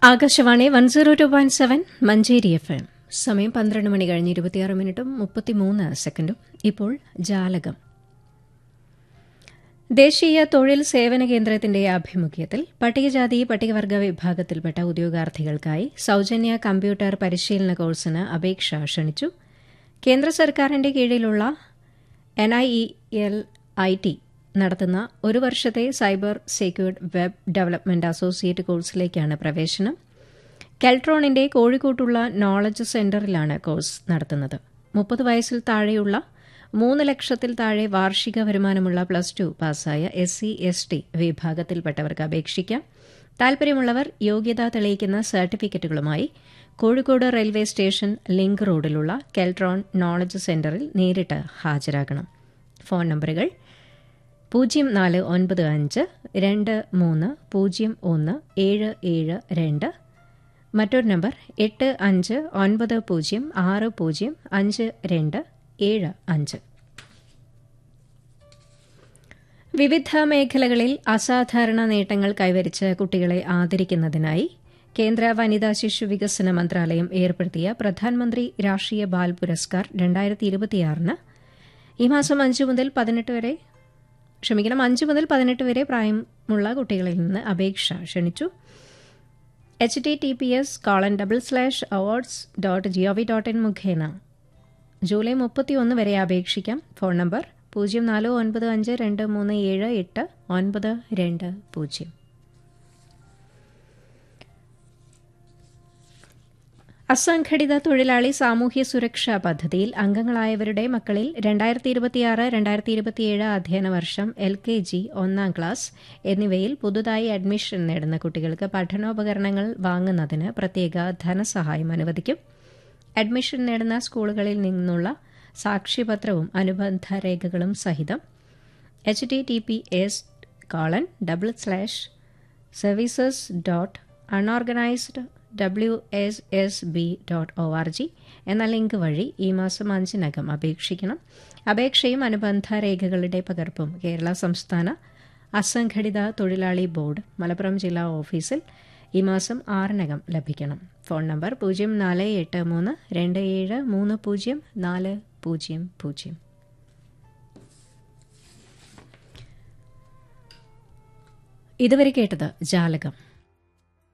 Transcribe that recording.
Akashvani one zero two point seven Manjeri F M സമയം പന്ത്രണ്ട് മണി കഴിഞ്ഞ് ഇരുപത്തിയാറ് മിനിറ്റും മുപ്പത്തിമൂന്ന് സെക്കൻഡും ഇപ്പോൾ ജാലകം ദേശീയ തൊഴിൽ സേവന കേന്ദ്രത്തിന്റെ ആഭിമുഖ്യത്തിൽ പട്ടികജാതി പട്ടികവർഗ വിഭാഗത്തിൽപ്പെട്ട ഉദ്യോഗാർത്ഥികൾക്കായി സൌജന്യ കമ്പ്യൂട്ടർ പരിശീലന കോഴ്സിന് അപേക്ഷ ക്ഷണിച്ചു കേന്ദ്ര സർക്കാരിന്റെ കീഴിലുള്ള N I E L I T നടത്തുന്ന ഒരു വർഷത്തെ cyber secured web development associate കോഴ്സിലേക്കാണ് പ്രവേശനം കെൽട്രോണിന്റെ കോഴിക്കോട്ടുള്ള നോളജ് സെന്ററിലാണ് കോഴ്സ് നടത്തുന്നത് മുപ്പത് വയസ്സിൽ താഴെയുള്ള മൂന്ന് ലക്ഷത്തിൽ താഴെ വാർഷിക വരുമാനമുള്ള പ്ലസ് ടു പാസ്സായ എസ് സി എസ് ടി വിഭാഗത്തിൽപ്പെട്ടവർക്ക് അപേക്ഷിക്കാം താൽപര്യമുള്ളവർ യോഗ്യത തെളിയിക്കുന്ന സർട്ടിഫിക്കറ്റുകളുമായി കോഴിക്കോട് റെയിൽവേ സ്റ്റേഷൻ ലിങ്ക് റോഡിലുള്ള കെൽട്രോൺ നോളജ് സെന്ററിൽ നേരിട്ട് ഹാജരാകണം ഫോൺ നമ്പറുകൾ പൂജ്യം നാല് ഒൻപത് അഞ്ച് രണ്ട് മൂന്ന് പൂജ്യം ഒന്ന് ഏഴ് ഏഴ് രണ്ട് മറ്റൊരു നമ്പർ എട്ട് അഞ്ച് ഒൻപത് പൂജ്യം ആറ് പൂജ്യം അഞ്ച് രണ്ട് ഏഴ് അഞ്ച് വിവിധ മേഖലകളിൽ അസാധാരണ നേട്ടങ്ങൾ കൈവരിച്ച കുട്ടികളെ ആദരിക്കുന്നതിനായി കേന്ദ്ര വനിതാ ശിശു വികസന മന്ത്രാലയം ഏർപ്പെടുത്തിയ പ്രധാനമന്ത്രി രാഷ്ട്രീയ ബാൽ പുരസ്കാർ രണ്ടായിരത്തി ഇരുപത്തിയാറിന് ഈ മാസം അഞ്ച് മുതൽ പതിനെട്ട് വരെ ക്ഷമിക്കണം അഞ്ച് മുതൽ പതിനെട്ട് വരെ പ്രായമുള്ള കുട്ടികളിൽ നിന്ന് അപേക്ഷ ക്ഷണിച്ചു H T T P S colon double slash awards dot G O V dot in മുഖേന ജൂലൈ മുപ്പത്തിയൊന്ന് വരെ അപേക്ഷിക്കാം ഫോൺ നമ്പർ പൂജ്യം നാല് ഒൻപത് അഞ്ച് രണ്ട് മൂന്ന് ഏഴ് എട്ട് ഒൻപത് രണ്ട് പൂജ്യം അസംഘടിത തൊഴിലാളി സാമൂഹ്യ സുരക്ഷാ പദ്ധതിയിൽ അംഗങ്ങളായവരുടെ മക്കളിൽ രണ്ടായിരത്തി ഇരുപത്തിയാറ് രണ്ടായിരത്തി ഇരുപത്തിയേഴ് അധ്യയന വർഷം എൽ കെ ജി ഒന്നാം ക്ലാസ് എന്നിവയിൽ പുതുതായി അഡ്മിഷൻ നേടുന്ന കുട്ടികൾക്ക് പഠനോപകരണങ്ങൾ വാങ്ങുന്നതിന് പ്രത്യേക ധനസഹായം അനുവദിക്കും അഡ്മിഷൻ നേടുന്ന സ്കൂളുകളിൽ നിന്നുള്ള സാക്ഷ്യപത്രവും അനുബന്ധ രേഖകളും സഹിതം H T T P S colon double slash services dot unorganised W S S B dot O R G എന്ന ലിങ്ക് വഴി ഈ മാസം അഞ്ചിനകം അപേക്ഷിക്കണം അപേക്ഷയും അനുബന്ധ രേഖകളുടെ പകർപ്പും കേരള സംസ്ഥാന അസംഘടിത തൊഴിലാളി ബോർഡ് മലപ്പുറം ജില്ലാ ഓഫീസിൽ ഈ മാസം ആറിനകം ലഭിക്കണം ഫോൺ നമ്പർ പൂജ്യം നാല് എട്ട് മൂന്ന് രണ്ട് ഏഴ് മൂന്ന് പൂജ്യം നാല് പൂജ്യം പൂജ്യം ഇതുവരെ കേട്ടത് ജാലകം